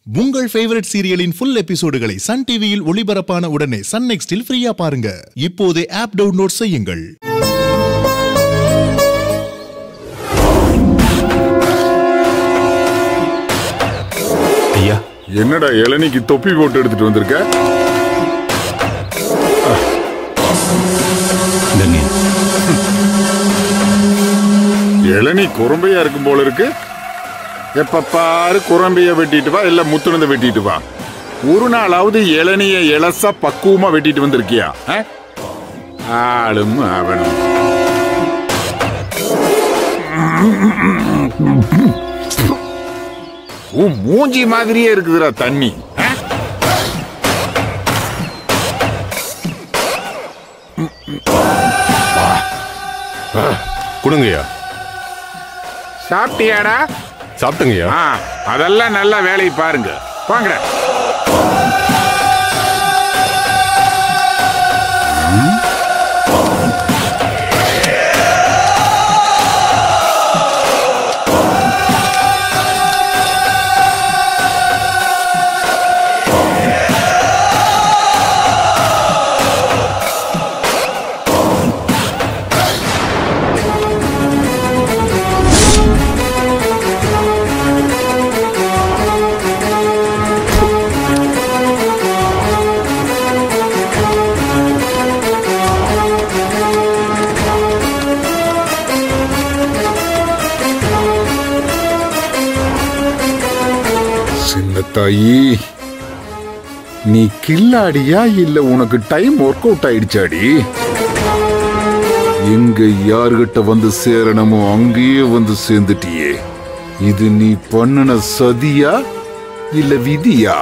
உங்கள் ஃபேவரட் சீரியலின் ஃபுல் எபிசோடுகளை சன் டிவியில் ஒளிபரப்பான உடனே சன் நெக்ஸ்டில் ஃப்ரீயா பாருங்க இப்போதே ஆப் டவுன்லோட் செய்யுங்கள் ஐயா என்னடா இளநிக்கு தொப்பி போட்டு எடுத்துட்டு வந்திருக்க இந்தங்க இளநி குரம்பையா இருக்கும் போல இருக்கு எப்ப பாரு குரம்பைய வெட்டிட்டு வா இல்ல முத்துனத வெட்டிட்டு வா ஒரு நாளாவது இளநிய இளசா பக்குவமா வெட்டிட்டு வந்திருக்கியா ஆ? ஆளும் அவனும் உன் மூஞ்சி மாதிரியே இருக்குதுடா தண்ணி ஆ? கொடுங்கய்யா சாப்பிட்டியாடா சாப்பிட்டுங்கய்யா ஆ அதெல்லாம் நல்லா வேலையை பாருங்க வாங்கடா சின்ன தாயி நீ கில்லாடியா இல்ல உனக்கு டைம் ஒர்க் அவுட் ஆயிடுச்சாடி எங்க யார்கிட்ட வந்து சேரணுமோ அங்கேயே வந்து சேர்ந்துட்டியே இது நீ பண்ணுன சதியா இல்ல விதியா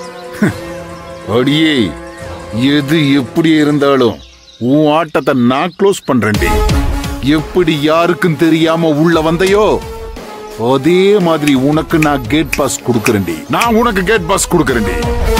அடியே எது எப்படி இருந்தாலும் உன் ஆட்டத்தை நான் க்ளோஸ் பண்றேன்டி எப்படி யாருக்கும் தெரியாம உள்ள வந்தையோ அதே மாதிரி உனக்கு நான் கேட் பாஸ் கொடுக்கறேன்டி நான் உனக்கு கேட் பாஸ் கொடுக்கறேன்டி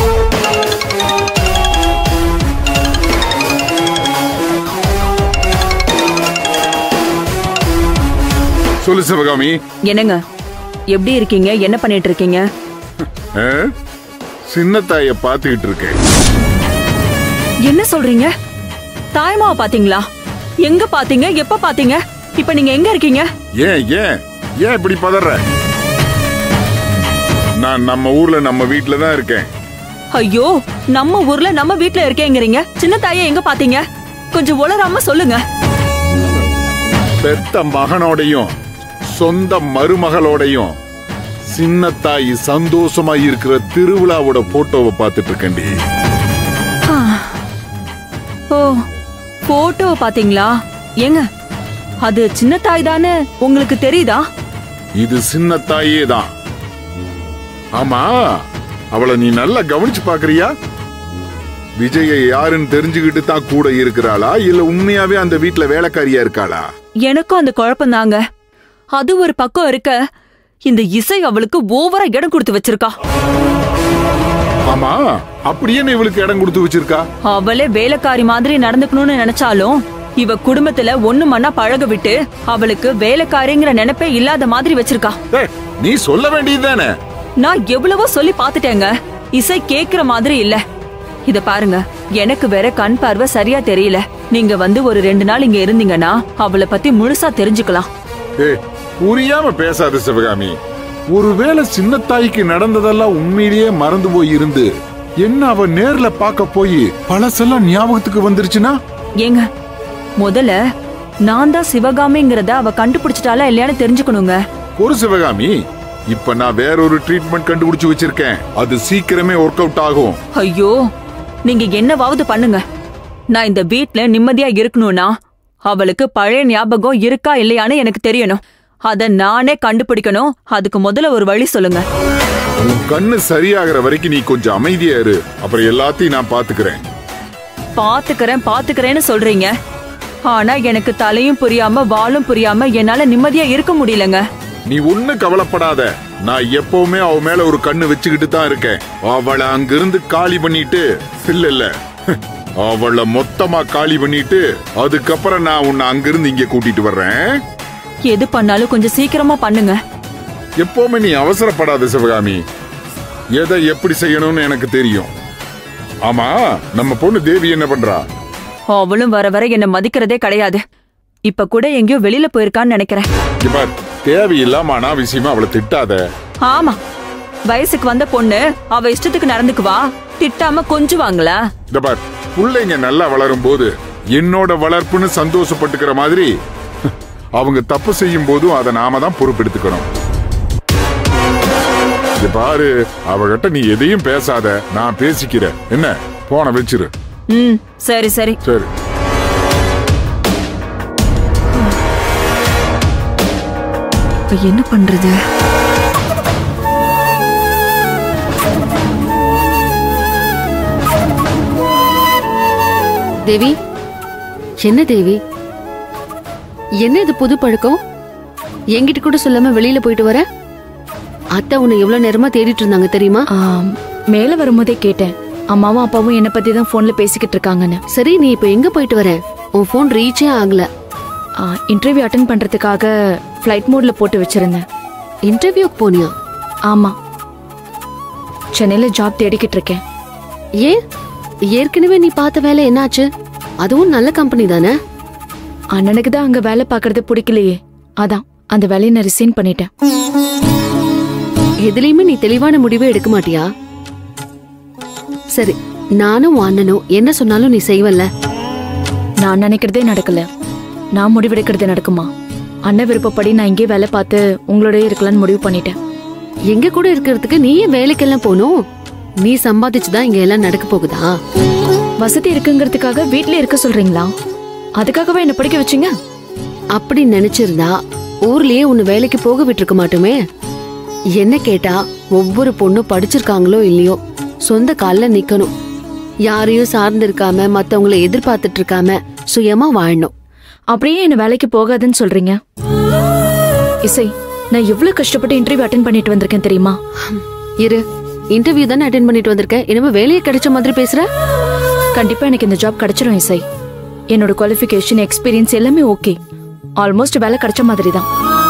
சொல்லு சிவகாமி என்னங்க எப்படி இருக்கீங்க என்ன பண்ணிட்டு இருக்கீங்க ஆ? சின்ன தாய பாத்துக்கிட்டு இருக்கேன் என்ன சொல்றீங்க தாய்மாவை பாத்தீங்களா எங்க பாத்தீங்க எப்ப பாத்தீங்க இப்ப நீங்க எங்க இருக்கீங்க ஏன் ஏன் ஏன் இப்படி பதற நான் நம்ம ஊர்ல நம்ம வீட்ல தான் இருக்கேன் ஐயோ நம்ம ஊர்ல நம்ம வீட்ல இருக்கேங்கிறீங்க சின்ன தாயை எங்க பாத்தீங்க கொஞ்சம் உளராம சொல்லுங்க பெத்த மகனோடையும் சொந்த மருமகளோடையும் சின்ன தாய் சந்தோஷமா இருக்கிற திருவிழாவோட போட்டோவை பார்த்துட்டு இருக்கேன்டி ஓ போட்டோவை பாத்தீங்களா ஏங்க அது சின்ன தாய் தானே உங்களுக்கு தெரியுதா இது சின்ன தாயே தான் ஆமா அவளை நீ நல்லா கவனிச்சு பாக்குறியா விஜய யாருன்னு தெரிஞ்சுக்கிட்டு தான் கூட இருக்கிறாளா இல்ல உண்மையாவே அந்த வீட்ல வேலைக்காரியா இருக்காளா எனக்கும் அந்த குழப்பம் தாங்க அது ஒரு பக்கம் இருக்க இந்த இசை அவளுக்கு ஓவரா இடம் கொடுத்து வச்சிருக்கா ஆமா அப்படியே நீ இவளுக்கு இடம் கொடுத்து வச்சிருக்கா அவளே வேலைக்காரி மாதிரி நடந்துக்கணும்னு நினைச்சாலும் இவ குடும்பத்துல ஒண்ணு மண்ணா பழக விட்டு அவளுக்கு வேலைக்காரிங்கிற நினைப்பே இல்லாத மாதிரி வச்சிருக்கா ஏய், நீ சொல்ல வேண்டியதுதானே நான் எவ்வளவோ சொல்லி பாத்துட்டேங்க இசை கேக்குற மாதிரி இல்ல இத பாருங்க எனக்கு வேற கண் பார்வை சரியா தெரியல நீங்க வந்து ஒரு ரெண்டு நாள் இங்க இருந்தீங்கன்னா அவளை பத்தி முழுசா தெரிஞ்சுக்கலாம் ஏய், புரியாம பேசாத சிவகாமி ஒருவேளை சின்ன தாய்க்கு நடந்ததெல்லாம் உண்மையிலேயே மறந்து போய் இருந்து என்ன அவ நேர்ல பார்க்க போய் பழசெல்லாம் ஞாபகத்துக்கு வந்துருச்சுன்னா ஏங்க முதல்ல நான் தான் சிவகாமிங்கிறத அவ கண்டுபிடிச்சிட்டாலா இல்லையான்னு தெரிஞ்சுக்கணுங்க ஒரு சிவகாமி இப்ப நான் வேற ஒரு ட்ரீட்மெண்ட் கண்டுபிடிச்சு வச்சிருக்கேன் அது சீக்கிரமே ஒர்க் அவுட் ஆகும் ஐயோ நீங்க என்னவாவது பண்ணுங்க நான் இந்த வீட்ல நிம்மதியா இருக்கணும்னா அவளுக்கு பழைய ஞாபகம் இருக்கா இல்லையான்னு எனக்கு தெரியணும் அத நானே கண்டுபிடிக்கணும் அதுக்கு முதல்ல ஒரு வழி சொல்லுங்க உன் கண்ணு சரியாகிற வரைக்கும் நீ கொஞ்சம் அமைதியா இரு அப்புறம் எல்லாத்தையும் நான் பாத்துக்கிறேன் பாத்துக்கறேன் பாத்துக்கறேன்னு சொல்றீங்க ஆனா எனக்கு தலையும் புரியாம வாலும் புரியாம என்னால நிம்மதியா இருக்க முடியலங்க நீ ஒண்ணு கவலைப்படாத நான் எப்பவுமே அவ மேல ஒரு கண்ணு வச்சுக்கிட்டு தான் இருக்கேன் அவளை அங்கிருந்து காலி பண்ணிட்டு இல்ல இல்ல அவளை மொத்தமா காலி பண்ணிட்டு அதுக்கப்புறம் நான் உன்னை அங்கிருந்து இங்க கூட்டிட்டு வர்றேன் எது பண்ணாலும் கொஞ்சம் சீக்கிரமா பண்ணுங்க எப்பவுமே நீ அவசரப்படாத சிவகாமி எதை எப்படி செய்யணும்னு எனக்கு தெரியும் ஆமா நம்ம பொண்ணு தேவி என்ன பண்றா அவளும் வர வர என்ன மதிக்கிறதே கிடையாது இப்ப கூட எங்கேயோ வெளியில போயிருக்கான்னு நினைக்கிறேன் இங்க பார் தேவையில்லாம அனாவசியமா அவளை திட்டாத ஆமா வயசுக்கு வந்த பொண்ணு அவ இஷ்டத்துக்கு நடந்துக்குவா திட்டாம கொஞ்சுவாங்களா இந்த பார் பிள்ளைங்க நல்லா வளரும் போது என்னோட வளர்ப்புன்னு சந்தோஷப்பட்டுக்கிற மாதிரி அவங்க தப்பு செய்யும் போதும் அதை நாம தான் பொறுப்பெடுத்துக்கணும் இங்க பாரு அவகிட்ட நீ எதையும் பேசாத நான் பேசிக்கிறேன் என்ன போன வச்சிரு ம் சரி சரி சரி இப்ப என்ன பண்றது தேவி என்ன தேவி என்ன இது புது பழக்கம் என்கிட்ட கூட சொல்லாம வெளியில போயிட்டு வர அத்தை உன்னை எவ்வளவு நேரமா தேடிட்டு இருந்தாங்க தெரியுமா ஆம், மேல வரும்போதே கேட்டேன் அம்மாவும் அப்பாவும் என்ன பத்தி தான் போன்ல பேசிக்கிட்டு இருக்காங்கன்னு சரி நீ இப்ப எங்க போயிட்டு வர உன் ஃபோன் ரீச்சே ஆகல இன்டர்வியூ அட்டன் பண்றதுக்காக ஃப்ளைட் மோட்ல போட்டு வச்சிருந்தேன் இன்டர்வியூக்கு போனியா ஆமா சென்னையில ஜாப் தேடிக்கிட்டு இருக்கேன் ஏன் ஏற்கனவே நீ பார்த்த வேலை என்னாச்சு அதுவும் நல்ல கம்பெனி தானே அண்ணனுக்கு தான் அங்க வேலை பார்க்கறது பிடிக்கலையே அதான் அந்த வேலையை நான் ரிசைன் பண்ணிட்டேன் எதுலயுமே நீ தெளிவான முடிவே எடுக்க மாட்டியா சரி நானும் உன் அண்ணனும் என்ன சொன்னாலும் நீ செய்வல்ல நான் நினைக்கிறதே நடக்கல நான் முடிவெடுக்கிறது நடக்குமா அண்ணன் விருப்பப்படி நான் இங்கே வேலை பார்த்து உங்களோடய இருக்கலாம்னு முடிவு பண்ணிட்டேன் எங்க கூட இருக்கிறதுக்கு நீ ஏன் வேலைக்கெல்லாம் போகணும் நீ சம்பாதிச்சுதான் இங்க எல்லாம் நடக்க போகுதா வசதி இருக்குங்கிறதுக்காக வீட்லயே இருக்க சொல்றீங்களா அதுக்காகவா என்ன படிக்க வச்சீங்க அப்படி நினைச்சிருந்தா ஊர்லயே உன்னை வேலைக்கு போக விட்டுருக்க மாட்டோமே என்ன கேட்டா ஒவ்வொரு பொண்ணும் படிச்சிருக்காங்களோ இல்லையோ சொந்த கால்ல நிக்கணும் யாரையும் சார்ந்து இருக்காம மத்தவங்கள எதிர்பார்த்துட்டு இருக்காம சுயமா வாழணும் அப்படியே என்ன வேலைக்கு போகாதுன்னு சொல்றீங்க இசை நான் எவ்வளவு கஷ்டப்பட்டு இன்டர்வியூ அட்டென்ட் பண்ணிட்டு வந்திருக்கேன் தெரியுமா இரு இன்டர்வியூ தானே அட்டென்ட் பண்ணிட்டு வந்திருக்க இனிமே வேலையே கிடைச்ச மாதிரி பேசுற கண்டிப்பா எனக்கு இந்த ஜாப் கிடைச்சிடும் இசை என்னோட குவாலிஃபிகேஷன் எக்ஸ்பீரியன்ஸ் எல்லாமே ஓகே ஆல்மோஸ்ட் வேலை கிடைச்ச மாதிரி தான்